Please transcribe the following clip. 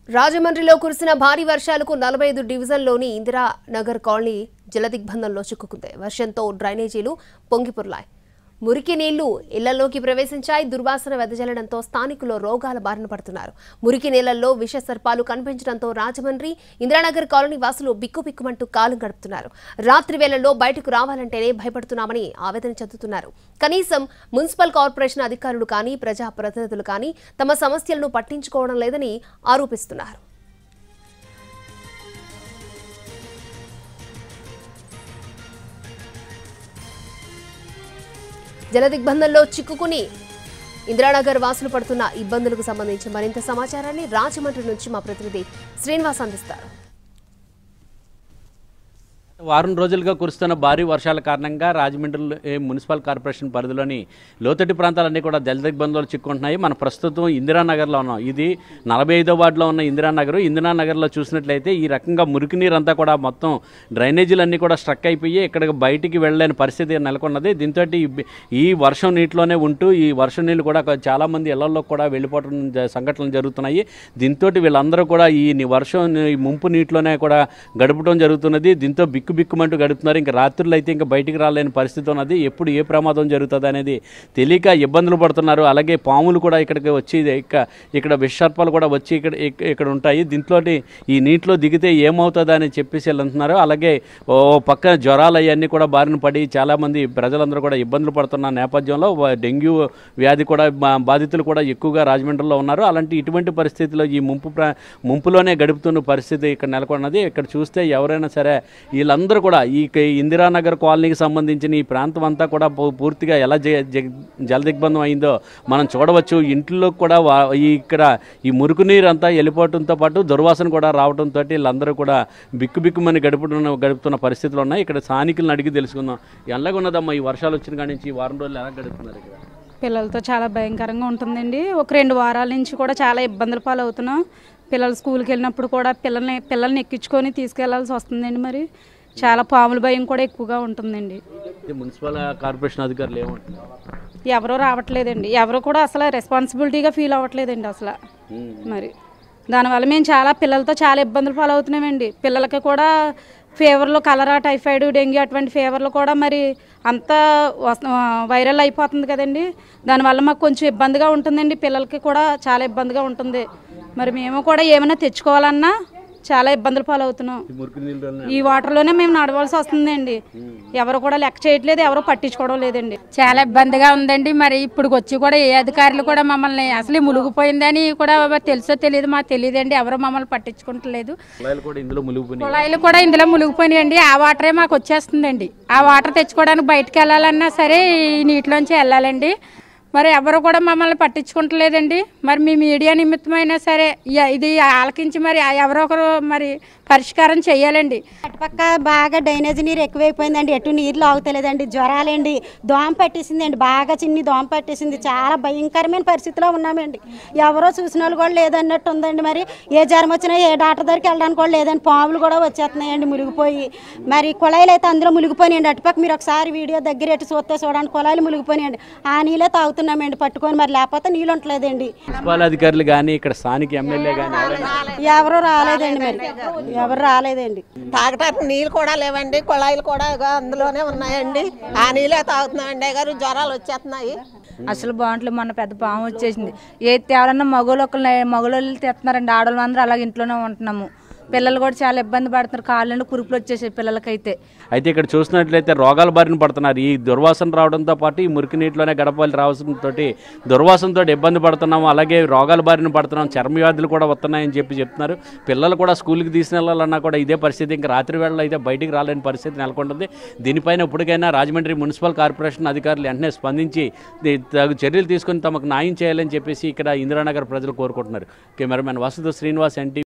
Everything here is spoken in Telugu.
రాజమండ్రిలో కురిసిన భారీ వర్షాలకు నలభై ఐదు డివిజన్లోని ఇందిరా నగర్ కాలనీ జలదిగ్బంధంలో చిక్కుకుంది వర్షంతో డ్రైనేజీలు పొంగిపొర్లాయి మురికి నీళ్లు ఇళ్లలోకి ప్రవేశించాయి దుర్వాసన వెదజల్లడంతో స్థానికులు రోగాల బారిన పడుతున్నారు మురికి నీళ్లలో విష సర్పాలు కనిపించడంతో రాజమండ్రి ఇందిరానగర్ కాలనీ వాసులు బిక్కుబిక్కుమంటూ కాలం గడుపుతున్నారు రాత్రి వేళల్లో బయటకు రావాలంటేనే భయపడుతున్నామని ఆవేదన చెందుతున్నారు కనీసం మున్సిపల్ కార్పొరేషన్ అధికారులు కానీ ప్రజా ప్రతినిధులు కానీ తమ సమస్యలను పట్టించుకోవడం లేదని ఆరోపిస్తున్నారు జలదిగ్బంధంలో చిక్కుకుని ఇందిరానగర్ వాసులు పడుతున్న ఇబ్బందులకు సంబంధించి మరింత సమాచారాన్ని రాజమండ్రి నుంచి మా ప్రతినిధి శ్రీనివాస్ అందిస్తారు వారం రోజులుగా కురుస్తున్న భారీ వర్షాల కారణంగా రాజమండ్రి ఏ, మున్సిపల్ కార్పొరేషన్ పరిధిలోని లోతట్టు ప్రాంతాలన్నీ కూడా జలదిగ్బంధాలు చిక్కుంటున్నాయి మన ప్రస్తుతం ఇందిరానగర్లో ఉన్నాం ఇది నలభై ఐదో వార్డులో ఉన్న ఇందిరానగర్ ఇందిరానగర్లో చూసినట్లయితే ఈ రకంగా మురికి నీరు అంతా కూడా మొత్తం డ్రైనేజీలన్నీ కూడా స్ట్రక్ అయిపోయి ఇక్కడ బయటికి వెళ్ళలేని పరిస్థితి నెలకొన్నది దీంతో ఈ వర్షం నీటిలోనే ఉంటూ ఈ వర్షం నీళ్ళు కూడా కొ- చాలామంది ఇళ్లలో కూడా వెళ్ళిపోవడం జ- సంఘటనలు జరుగుతున్నాయి దీంతో వీళ్ళందరూ కూడా ఈ ని- వర్షం ని- ఈ ముంపు నీటిలోనే కూడా గడపడం జరుగుతున్నది దీంతో బిక్కు బిక్కుమంటూ గడుపుతున్నారు ఇంకా రాత్రులు అయితే ఇంకా బయటికి రాలేని పరిస్థితి ఉన్నది ఎప్పుడు ఏ ప్రమాదం జరుగుతుంది అనేది తెలియక ఇబ్బందులు పడుతున్నారు అలాగే పాములు కూడా ఇక్కడికి వచ్చి ఇక ఇక్కడ విషర్పాలు కూడా వచ్చి ఇక్కడ ఇక్- ఇక్కడ ఉంటాయి దీంట్లో ఈ నీటిలో దిగితే ఏమవుతుంది అని చెప్పేసి వీళ్ళు అంటున్నారు అలాగే ఓ పక్కన జ్వరాలు అవన్నీ కూడా బారిన పడి చాలామంది ప్రజలందరూ కూడా ఇబ్బందులు పడుతున్న నేపథ్యంలో వ- డెంగ్యూ వ్యాధి కూడా బా- బాధితులు కూడా ఎక్కువగా రాజమండ్రిలో ఉన్నారు అలాంటి ఇటువంటి పరిస్థితిలో ఈ ముంపు ప్ర ముంపులోనే గడుపుతున్న పరిస్థితి ఇక్కడ నెలకొన్నది ఇక్కడ చూస్తే ఎవరైనా సరే వీళ్ళందరూ కూడా ఈ క- ఇందిరానగర్ కాలనీకి సంబంధించిన ఈ ప్రాంతం అంతా కూడా పూ- పూర్తిగా ఎలా జ- జ- జలదిగ్బంధం అయిందో మనం చూడవచ్చు ఇంట్లో కూడా వా- ఈ ఇక్కడ ఈ మురుకు నీరు అంతా వెళ్ళిపోవడంతో పాటు దుర్వాసన కూడా రావడంతో వీళ్ళందరూ కూడా బిక్కు బిక్కుమని గడుపుతున్న గడుపుతున్న పరిస్థితులు ఉన్నాయి ఇక్కడ స్థానికులను అడిగి తెలుసుకుందాం ఎలాగున్నదమ్మా ఈ వర్షాలు వచ్చిన కాడి నుంచి ఈ వారం రోజులు ఎలా గడుపుతున్నారు ఇక్కడ పిల్లలతో చాలా భయంకరంగా ఉంటుందండి ఒక రెండు వారాల నుంచి కూడా చాలా ఇబ్బందుల పాలవుతున్నాం పిల్లలు స్కూల్కి వెళ్ళినప్పుడు కూడా పిల్లల్ని పిల్లల్ని ఎక్కించుకొని తీసుకెళ్లాల్సి వస్తుందండి మరి చాలా పాముల భయం కూడా ఎక్కువగా ఉంటుందండి ఇది మున్సిపల్ కార్పొరేషన్ అధికారులు ఏమంటున్నారు ఎవరూ రావట్లేదండి ఎవరు కూడా అసలు రెస్పాన్సిబిలిటీగా ఫీల్ అవ్వట్లేదండి అసలు మరి దానివల్ల మేము చాలా పిల్లలతో చాలా ఇబ్బందులు పాలవుతున్నామండి పిల్లలకి కూడా ఫీవర్లు కలరా టైఫాయిడ్ డెంగ్యూ అటువంటి ఫీవర్లు కూడా మరి అంతా వస్త- వైరల్ అయిపోతుంది కదండి దానివల్ల మాకు కొంచెం ఇబ్బందిగా ఉంటుందండి పిల్లలకి కూడా చాలా ఇబ్బందిగా ఉంటుంది మరి మేము కూడా ఏమైనా తెచ్చుకోవాలన్నా చాలా ఇబ్బందులు పాలవుతున్నాం ఈ మురికి నీళ్ళు ఈ వాటర్లోనే మేము నడవాల్సి వస్తుందండి ఎవరు కూడా లెక్క చేయట్లేదు ఎవరు పట్టించుకోవడం లేదండి చాలా ఇబ్బందిగా ఉందండి మరి ఇప్పుడు వచ్చి కూడా ఏ అధికారులు కూడా మమ్మల్ని అసలు మునిగిపోయిందని కూడా తెలుసో తెలియదు మాకు తెలియదండి ఎవరు మమ్మల్ని పట్టించుకుంటలేదు కుళాయిలు కూడా ఇందులో మునిగిపోయినాయి కుళాయిలు కూడా ఇందులో మునిగిపోయినాయండి ఆ వాటరే మాకు వచ్చేస్తుందండి ఆ వాటర్ తెచ్చుకోవడానికి బయటకు వెళ్ళాలన్నా సరే ఈ నీటిలోంచి వెళ్ళాలండి మరి ఎవరు కూడా మమ్మల్ని పట్టించుకుంటలేదండి మరి మీ మీడియా నిమిత్తమైనా సరే ఇ- ఇది ఆలకించి మరి ఎవరో ఒకరు మరి పరిష్కారం చేయాలండి అటుపక్క బాగా డ్రైనేజ్ నీరు ఎక్కువైపోయిందండి ఎటు నీళ్ళు ఆగుతలేదండి జ్వరాలండి దోమ పట్టేసిందండి బాగా చిన్ని దోమ పట్టేసింది చాలా భయంకరమైన పరిస్థితిలో ఉన్నామండి ఎవరో చూసిన వాళ్ళు కూడా లేదన్నట్టు ఉందండి మరి ఏ జ్వరం వచ్చినా ఏ డాక్టర్ దగ్గరికి వెళ్ళడానికి కూడా లేదండి పాములు కూడా వచ్చేస్తున్నాయండి మునిగిపోయి మరి కుళాయిలు అయితే అందులో మునిగిపోయినాయండి అటుపక్క మీరు ఒకసారి వీడియో దగ్గర ఎటు చూస్తే చూడండి కుళాయిలు మునిగిపోయినాయండి ఆ నీళ్ళే తాగుతున్నామండి పట్టుకొని మరి లేకపోతే నీళ్ళు ఉండలేదండి మున్సిపల్ అధికారులు కానీ ఇక్కడ స్థానిక ఎమ్మెల్యే కానీ ఎవరైనా ఎవరు రాలేదండి మరి ఎవరు రాలేదండి తాగటానికి నీళ్ళు కూడా లేవండి కుళాయిలు కూడా ఇగో అందులోనే ఉన్నాయండి ఆ నీళ్ళే తాగుతున్నామండి గారు జ్వరాలు వచ్చేస్తున్నాయి అసలు బాగుంటలేదు మొన్న పెద్ద పాము వచ్చేసింది ఏది తేవాలన్నా మగవాళ్ళు ఒకళ్ళు మగవాళ్ళు తెస్తున్నారండి ఆడవాళ్ళు అందరూ అలాగే ఇంట్లోనే ఉంటున్నాము పిల్లలు కూడా చాలా ఇబ్బంది పడుతున్నారు కాళ్ళని కురుపులు వచ్చేసాయి పిల్లలకైతే అయితే ఇక్కడ చూసినట్లయితే రోగాల బారిన పడుతున్నారు ఈ దుర్వాసన రావడంతో పాటు ఈ మురికి నీటిలోనే గడపాలి రావడంతో దుర్వాసనతో ఇబ్బంది పడుతున్నాము అలాగే రోగాల బారిన పడుతున్నాం చర్మ వ్యాధులు కూడా వస్తున్నాయని చెప్పి చెప్తున్నారు పిల్లలు కూడా స్కూల్కి తీసుకెళ్ళాలన్నా కూడా ఇదే పరిస్థితి ఇంకా రాత్రి వేళలో అయితే బయటికి రాలేని పరిస్థితి నెలకొంటుంది దీనిపైన ఇప్పటికైనా రాజమండ్రి మున్సిపల్ కార్పొరేషన్ అధికారులు వెంటనే స్పందించి ది- తగు చర్యలు తీసుకొని తమకు న్యాయం చేయాలని చెప్పేసి ఇక్కడ ఇందిరానగర్ ప్రజలు కోరుకుంటున్నారు కెమెరామెన్ వసంత శ్రీనివాస్ ఎన్టీ